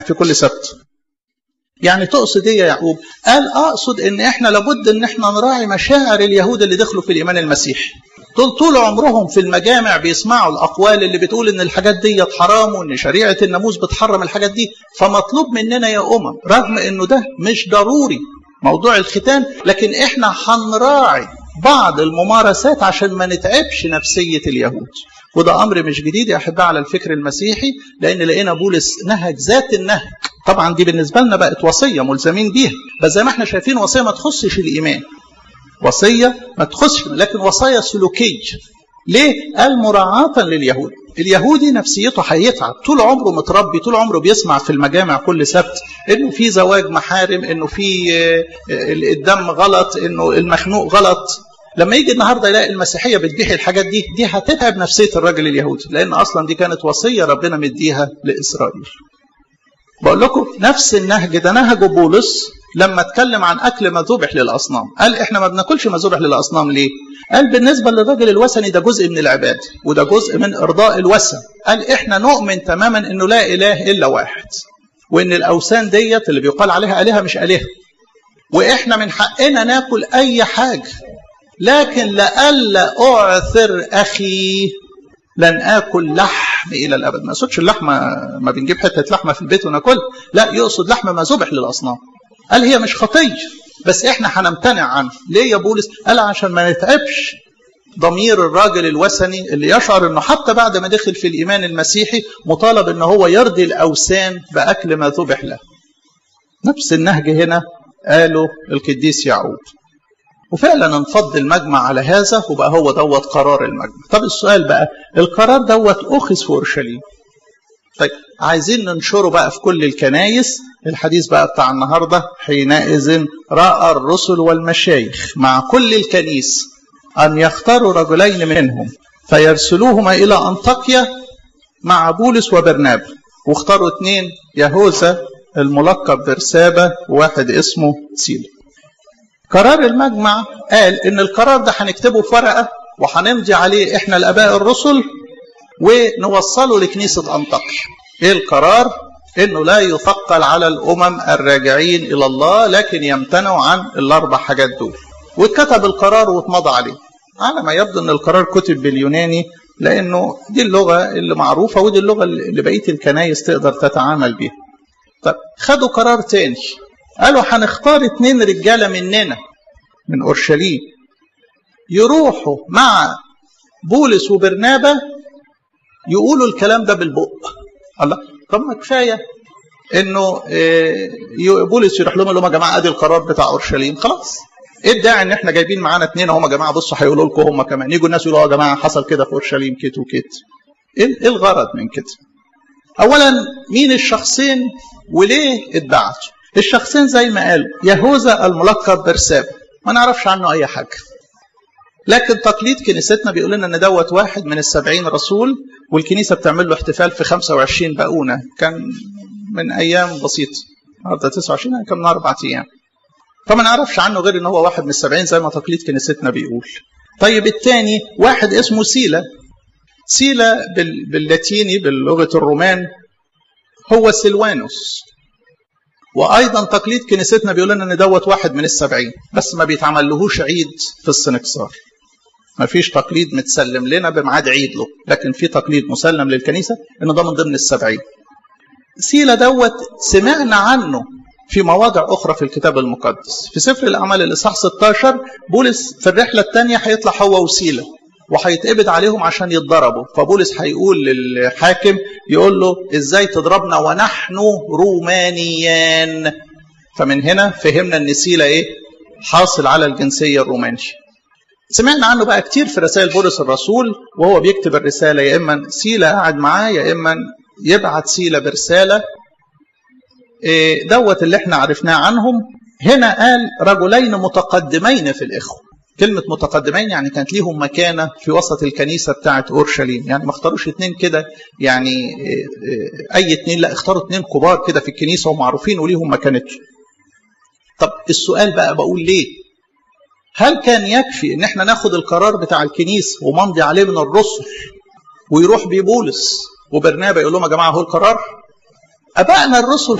في كل سبت يعني تقصد ايه يا يعقوب قال اقصد ان احنا لابد ان احنا نراعي مشاعر اليهود اللي دخلوا في الايمان المسيحي طول طول عمرهم في المجامع بيسمعوا الاقوال اللي بتقول ان الحاجات دي حرام وان شريعه الناموس بتحرم الحاجات دي فمطلوب مننا يا امم رغم انه ده مش ضروري موضوع الختان لكن احنا هنراعي بعض الممارسات عشان ما نتعبش نفسيه اليهود وده امر مش جديد يا احباء على الفكر المسيحي لان لقينا بولس نهج ذات النهج طبعا دي بالنسبه لنا بقت وصيه ملزمين بيها بس زي ما احنا شايفين وصيه ما تخصش الايمان وصيه ما تخصش لكن وصايا سلوكيه ليه؟ قال مراعاة لليهود اليهودي نفسيته هيتعب طول عمره متربي طول عمره بيسمع في المجامع كل سبت انه في زواج محارم انه في الدم غلط انه المخنوق غلط لما يجي النهارده يلاقي المسيحيه بتبيح الحاجات دي دي هتتعب نفسيه الراجل اليهودي لان اصلا دي كانت وصيه ربنا مديها لاسرائيل بقول لكم نفس النهج ده نهجه بولس لما اتكلم عن اكل ما ذبح للاصنام قال احنا ما بناكلش ما ذبح للاصنام ليه قال بالنسبه للراجل الوثني ده جزء من العباده وده جزء من ارضاء الوثن قال احنا نؤمن تماما انه لا اله الا واحد وان الاوثان ديت اللي بيقال عليها الهه مش الهه واحنا من حقنا ناكل اي حاجه لكن لئلا اعثر اخي لن اكل لحم الى الابد ما يقصدش اللحمه ما بنجيب حته لحمه في البيت وناكلها لا يقصد لحم ما ذبح للاصنام قال هي مش خطيه بس احنا هنمتنع عنه ليه يا بولس قال عشان ما نتعبش ضمير الراجل الوثني اللي يشعر انه حتى بعد ما دخل في الايمان المسيحي مطالب ان هو يرضي الاوثان باكل ما ذبح له نفس النهج هنا قاله القديس يعقوب وفعلا انفض المجمع على هذا وبقى هو دوت قرار المجمع طب السؤال بقى القرار دوت اخذ في اورشليم طيب عايزين ننشره بقى في كل الكنايس الحديث بقى بتاع النهارده حينئذ راى الرسل والمشايخ مع كل الكنيس ان يختاروا رجلين منهم فيرسلوهما الى انطاكيا مع بولس وبرنابا واختاروا اثنين يهوذا الملقب برسابه وواحد اسمه سيلا قرار المجمع قال ان القرار ده هنكتبه في ورقه وهنمضي عليه احنا الاباء الرسل ونوصله لكنيسه انطاكيا. ايه القرار؟ انه لا يثقل على الامم الراجعين الى الله لكن يمتنعوا عن الاربع حاجات دول. واتكتب القرار واتمضى عليه. على ما يبدو ان القرار كتب باليوناني لانه دي اللغه اللي معروفه ودي اللغه اللي بقيه الكنايس تقدر تتعامل بيها. طب خدوا قرار تاني قالوا هنختار اتنين رجاله مننا من اورشليم يروحوا مع بولس وبرنابا يقولوا الكلام ده بالبق الله طب ما كفايه انه بولس يروح لهم يقول لهم يا جماعه ادي القرار بتاع اورشليم خلاص ايه الداعي ان احنا جايبين معانا اتنين اهم يا جماعه بصوا هيقولوا لكم هم كمان يجوا الناس يقولوا يا جماعه حصل كده في اورشليم كت وكت ايه الغرض من كده اولا مين الشخصين وليه اتبعتوا الشخصين زي ما قال يهوذا الملقب برساب ما نعرفش عنه اي حاجه لكن تقليد كنيستنا بيقول لنا ان دوت واحد من السبعين رسول والكنيسه بتعمل له احتفال في 25 باونه كان من ايام بسيطه النهارده 29 كان من اربع ايام فما نعرفش عنه غير ان هو واحد من السبعين زي ما تقليد كنيستنا بيقول طيب الثاني واحد اسمه سيلا سيلا باللاتيني باللغه الرومان هو سلوانوس وايضا تقليد كنيستنا بيقول لنا ان دوت واحد من السبعين بس ما بيتعملهوش عيد في السنكسار ما فيش تقليد متسلم لنا بميعاد عيد له لكن في تقليد مسلم للكنيسه ان ده من ضمن السبعين سيلا دوت سمعنا عنه في مواضع اخرى في الكتاب المقدس في سفر الاعمال الاصحاح 16 بولس في الرحله الثانيه هيطلع هو وسيلا وهيتقبض عليهم عشان يتضربوا فبولس هيقول للحاكم يقول له ازاي تضربنا ونحن رومانيان فمن هنا فهمنا ان سيلا ايه حاصل على الجنسيه الرومانيه سمعنا عنه بقى كتير في رسائل بولس الرسول وهو بيكتب الرساله يا اما سيلا قاعد معاه يا اما يبعت سيلا برساله إيه دوت اللي احنا عرفناه عنهم هنا قال رجلين متقدمين في الاخوه كلمة متقدمين يعني كانت ليهم مكانة في وسط الكنيسة بتاعة أورشليم يعني ما اختاروش اتنين كده يعني أي اتنين لا اختاروا اتنين كبار كده في الكنيسة ومعروفين وليهم مكانتهم طب السؤال بقى بقول ليه هل كان يكفي ان احنا ناخد القرار بتاع الكنيسة وممضي عليه من الرسل ويروح بيه بولس وبرنابا يقول لهم يا جماعة هو القرار ابائنا الرسل